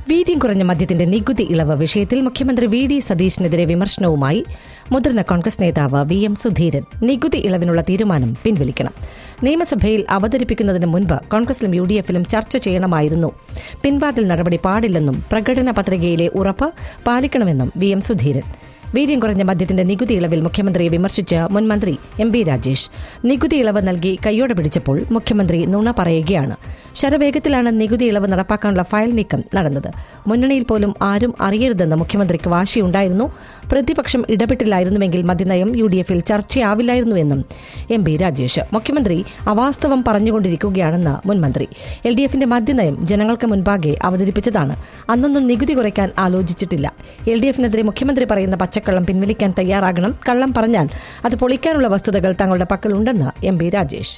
വീര്യം കുറഞ്ഞ മദ്യത്തിന്റെ നികുതി ഇളവ് വിഷയത്തിൽ മുഖ്യമന്ത്രി വി ഡി സതീശിനെതിരെ വിമർശനവുമായി മുതിർന്ന കോൺഗ്രസ് നേതാവ് വി എം സുധീരൻ നികുതി ഇളവിനുള്ള തീരുമാനം പിൻവലിക്കണം നിയമസഭയിൽ അവതരിപ്പിക്കുന്നതിന് മുൻപ് കോൺഗ്രസിലും യു ഡി എഫിലും ചർച്ച ചെയ്യണമായിരുന്നു പിൻവാതിൽ നടപടി പാടില്ലെന്നും പ്രകടന പത്രികയിലെ ഉറപ്പ് പാലിക്കണമെന്നും വി എം സുധീരൻ വീര്യം കുറഞ്ഞ മദ്യത്തിന്റെ നികുതി ഇളവിൽ മുഖ്യമന്ത്രിയെ വിമർശിച്ച മുൻ മന്ത്രി എം ബി രാജേഷ് നികുതി ഇളവ് നൽകി കയ്യോടെ പിടിച്ചപ്പോൾ മുഖ്യമന്ത്രി നുണ പറയുകയാണ് ശരവേഗത്തിലാണ് നികുതി ഇളവ് നടപ്പാക്കാനുള്ള ഫയൽ നീക്കം നടന്നത് മുന്നണിയിൽ പോലും ആരും അറിയരുതെന്ന് മുഖ്യമന്ത്രിക്ക് വാശിയുണ്ടായിരുന്നു പ്രതിപക്ഷം ഇടപെട്ടില്ലായിരുന്നുവെങ്കിൽ മദ്യനയം യു ഡി എഫിൽ ചർച്ചയാവില്ലായിരുന്നുവെന്നും എം ബി രാജേഷ് മുഖ്യമന്ത്രി അവാസ്തവം പറഞ്ഞുകൊണ്ടിരിക്കുകയാണെന്ന് മുൻമന്ത്രി എൽ ഡി എഫിന്റെ മദ്യനയം ജനങ്ങൾക്ക് മുൻപാകെ അവതരിപ്പിച്ചതാണ് അന്നൊന്നും നികുതി കുറയ്ക്കാൻ ആലോചിച്ചിട്ടില്ല എൽ ഡി എഫിനെതിരെ മുഖ്യമന്ത്രി പറയുന്ന പച്ചക്കള്ളം പിൻവലിക്കാൻ തയ്യാറാകണം കള്ളം പറഞ്ഞാൽ അത് പൊളിക്കാനുള്ള വസ്തുതകൾ തങ്ങളുടെ പക്കലുണ്ടെന്ന് M B Rajesh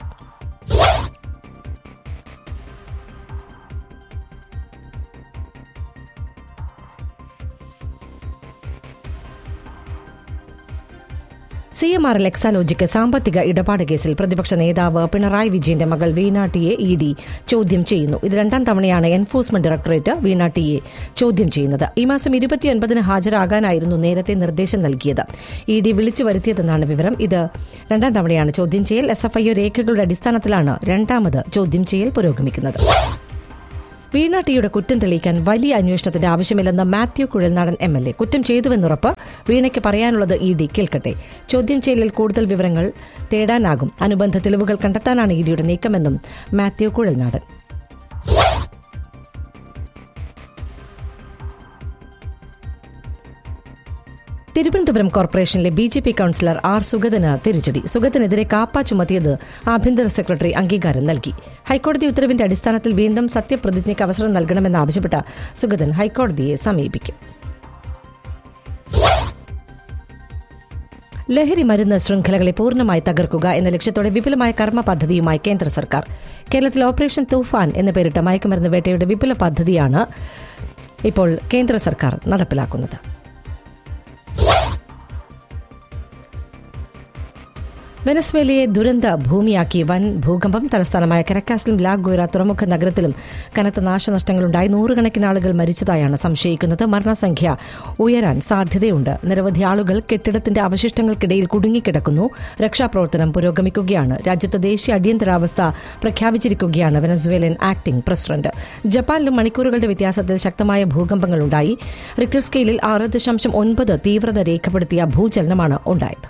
C M R L Exalogic സാമ്പത്തിക ഇടപാട് കേസിൽ പ്രതിപക്ഷ നേതാവ് പിണറായി വിജയന്റെ മകൾ വീണ ടിയെ ഇ ഡി ചോദ്യം ചെയ്യുന്നു ഇത് രണ്ടാം തവണയാണ് എൻഫോഴ്സ്മെന്റ് ഡയറക്ടറേറ്റ് വീണ ടിയെ ചോദ്യം ചെയ്യുന്നത് ഈ മാസം ഇരുപത്തിയൊൻപതിന് ഹാജരാകാനായിരുന്നു നേരത്തെ നിർദ്ദേശം നൽകിയത് ഇ ഡി വിളിച്ചു വരുത്തിയതെന്നാണ് വിവരം ഇത് രണ്ടാം തവണയാണ് ചോദ്യം ചെയ്യൽ എസ് എഫ് ഐ രേഖകളുടെ അടിസ്ഥാനത്തിലാണ് രണ്ടാമത് ചോദ്യം ചെയ്യൽ പുരോഗമിക്കുന്നത് വീണ ടിയുടെ കുറ്റം തെളിയിക്കാൻ വലിയ അന്വേഷണത്തിന്റെ ആവശ്യമില്ലെന്ന് Mathew Kuzhalnadan M L A കുറ്റം ചെയ്തുവെന്നുറപ്പ് വീണയ്ക്ക് പറയാനുള്ളത് ഇ ഡി കേൾക്കട്ടെ ചോദ്യം ചെയ്യലിൽ കൂടുതൽ വിവരങ്ങൾ തേടാനാകും അനുബന്ധ തെളിവുകൾ കണ്ടെത്താനാണ് ഇ ഡിയുടെ നീക്കമെന്നും മാത്യു കുഴൽനാടൻ തിരുവനന്തപുരം കോർപ്പറേഷനിലെ B J P councillor R സുഗതന് തിരിച്ചടി സുഗതനെതിരെ കാപ്പ ചുമത്തിയത് ആഭ്യന്തര സെക്രട്ടറി അംഗീകാരം നൽകി ഹൈക്കോടതി ഉത്തരവിന്റെ അടിസ്ഥാനത്തിൽ വീണ്ടും സത്യപ്രതിജ്ഞയ്ക്ക് അവസരം നൽകണമെന്നാവശ്യപ്പെട്ട സുഗതൻ ഹൈക്കോടതിയെ സമീപിക്കും ലഹരി മരുന്ന് ശൃംഖലകളെ പൂർണ്ണമായി തകർക്കുക എന്ന ലക്ഷ്യത്തോടെ വിപുലമായ കർമ്മ പദ്ധതിയുമായി കേന്ദ്ര സർക്കാർ കേരളത്തിൽ ഓപ്പറേഷൻ തൂഫാൻ എന്ന് പേരിട്ട മയക്കുമരുന്ന് വേട്ടയുടെ വിപുല പദ്ധതിയാണ് ഇപ്പോൾ കേന്ദ്ര സർക്കാർ നടപ്പിലാക്കുന്നത് വെനസ്വേലയെ ദുരന്ത ഭൂമിയാക്കി വൻ ഭൂകമ്പം തലസ്ഥാനമായ കരക്കാസിലും ലാഗോര തുറമുഖ നഗരത്തിലും കനത്ത നാശനഷ്ടങ്ങളുണ്ടായി നൂറുകണക്കിന് ആളുകൾ മരിച്ചതായാണ് സംശയിക്കുന്നത് മരണസംഖ്യ ഉയരാൻ സാധ്യതയുണ്ട് നിരവധി ആളുകൾ കെട്ടിടത്തിന്റെ അവശിഷ്ടങ്ങൾക്കിടയിൽ കുടുങ്ങിക്കിടക്കുന്നു രക്ഷാപ്രവർത്തനം പുരോഗമിക്കുകയാണ് രാജ്യത്ത് ദേശീയ അടിയന്തരാവസ്ഥ പ്രഖ്യാപിച്ചിരിക്കുകയാണ് വെനസ്വേലൻ ആക്ടിംഗ് പ്രസിഡന്റ് ജപ്പാനിലും മണിക്കൂറുകളുടെ വ്യത്യാസത്തിൽ ശക്തമായ ഭൂകമ്പങ്ങളുണ്ടായി റിക്ടർ സ്കെയിലിൽ ആറ് ദശാംശം ഒൻപത് തീവ്രത രേഖപ്പെടുത്തിയ ഭൂചലനമാണ് ഉണ്ടായത്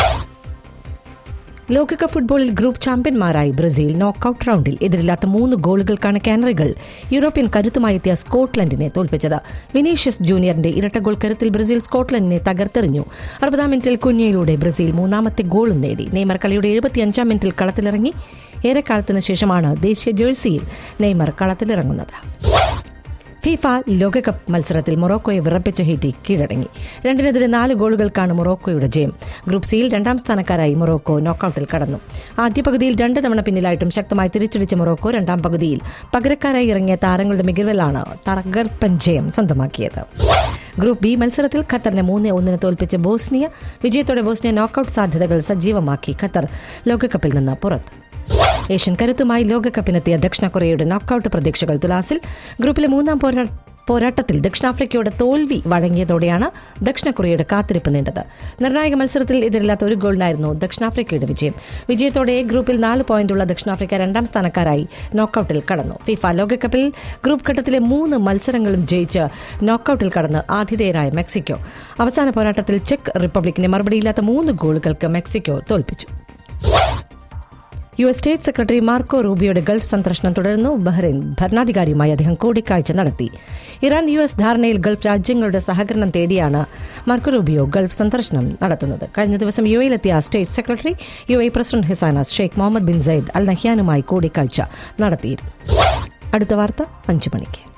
ലോകകപ്പ് ഫുട്ബോളിൽ ഗ്രൂപ്പ് ചാമ്പ്യന്മാരായി ബ്രസീൽ നോക്കൌട്ട് റൌണ്ടിൽ എതിരില്ലാത്ത മൂന്ന് ഗോളുകൾക്കാണ് കാനറികൾ യൂറോപ്യൻ കരുത്തുമായി എത്തിയ സ്കോട്ട്ലൻഡിനെ തോൽപ്പിച്ചത് വിനീഷ്യസ് ജൂനിയറിന്റെ ഇരട്ട ഗോൾ കരുത്തിൽ ബ്രസീൽ സ്കോട്ട്ലൻഡിനെ തകർത്തെറിഞ്ഞു അറുപതാം മിനിറ്റിൽ കുഞ്ഞയിലൂടെ ബ്രസീൽ മൂന്നാമത്തെ ഗോളും നേടി നെയ്മർ കളിയുടെ എഴുപത്തിയഞ്ചാം മിനിറ്റിൽ കളത്തിലിറങ്ങി ഏറെക്കാലത്തിന് ശേഷമാണ് ദേശീയ ജേഴ്സിയിൽ നെയ്മർ കളത്തിലിറങ്ങുന്നത് ഫിഫ ലോകകപ്പ് മത്സരത്തിൽ മൊറോക്കോയെ വിറപ്പിച്ച ഹെയ്റ്റി കീഴടങ്ങി രണ്ടിനെതിരെ നാല് ഗോളുകൾക്കാണ് മൊറോക്കോയുടെ ജയം ഗ്രൂപ്പ് സിയിൽ രണ്ടാം സ്ഥാനക്കാരായി മൊറോക്കോ നോക്കൌട്ടിൽ കടന്നു ആദ്യ പകുതിയിൽ രണ്ട് തവണ പിന്നിലായിട്ടും ശക്തമായി തിരിച്ചടിച്ച മൊറോക്കോ രണ്ടാം പകുതിയിൽ പകരക്കാരായി ഇറങ്ങിയ താരങ്ങളുടെ മികവിലാണ് തകർപ്പൻ ജയം സ്വന്തമാക്കിയത് ഗ്രൂപ്പ് ബി മത്സരത്തിൽ ഖത്തറിനെ മൂന്ന് ഒന്നിന് തോൽപ്പിച്ച ബോസ്നിയ വിജയത്തോടെ ബോസ്നിയ നോക്കൌട്ട് സാധ്യതകൾ സജീവമാക്കി ഖത്തർ ലോകകപ്പിൽ നിന്ന് പുറത്ത് ഏഷ്യൻ കരുത്തുമായി ലോകകപ്പിനെത്തിയ ദക്ഷിണ കൊറിയയുടെ നോക്കൌട്ട് പ്രതീക്ഷകൾ തുലാസിൽ ഗ്രൂപ്പിലെ മൂന്നാം പോരാ പോരാട്ടത്തിൽ ദക്ഷിണാഫ്രിക്കയുടെ തോൽവി വഴങ്ങിയതോടെയാണ് ദക്ഷിണ കൊറിയയുടെ കാത്തിരിപ്പ് നീണ്ടത് നിർണായക മത്സരത്തിൽ എതിരില്ലാത്ത ഒരു ഗോളിനായിരുന്നു ദക്ഷിണാഫ്രിക്കയുടെ വിജയം വിജയത്തോടെ ഗ്രൂപ്പിൽ നാല് പോയിന്റുള്ള ദക്ഷിണാഫ്രിക്ക രണ്ടാം സ്ഥാനക്കാരായി നോക്കൌട്ടിൽ കടന്നു ഫിഫ ലോകകപ്പിൽ ഗ്രൂപ്പ് ഘട്ടത്തിലെ മൂന്ന് മത്സരങ്ങളും ജയിച്ച് നോക്കൌട്ടിൽ കടന്ന് ആതിഥേയരായ മെക്സിക്കോ അവസാന പോരാട്ടത്തിൽ ചെക്ക് റിപ്പബ്ലിക്കിനെ മറുപടിയില്ലാത്ത മൂന്ന് ഗോളുകൾക്ക് മെക്സിക്കോ തോൽപ്പിച്ചു U S state secretary Marco റൂബിയോയുടെ ഗൾഫ് സന്ദർശനം തുടരുന്നു ബഹ്റൈൻ ഭരണാധികാരിയുമായി അദ്ദേഹം കൂടിക്കാഴ്ച നടത്തി ഇറാൻ യു എസ് ധാരണയിൽ ഗൾഫ് രാജ്യങ്ങളുടെ സഹകരണം തേടിയാണ് മാർക്കോ റൂബിയോ ഗൾഫ് സന്ദർശനം നടത്തുന്നത് കഴിഞ്ഞ ദിവസം യു എയിലെത്തിയ state secretary U A president his highness Sheikh Mohammed bin Zayed Al നഹ്യാനുമായി കൂടിക്കാഴ്ച നടത്തിയിരുന്നു അടുത്ത വാർത്ത അഞ്ചു മണിക്ക്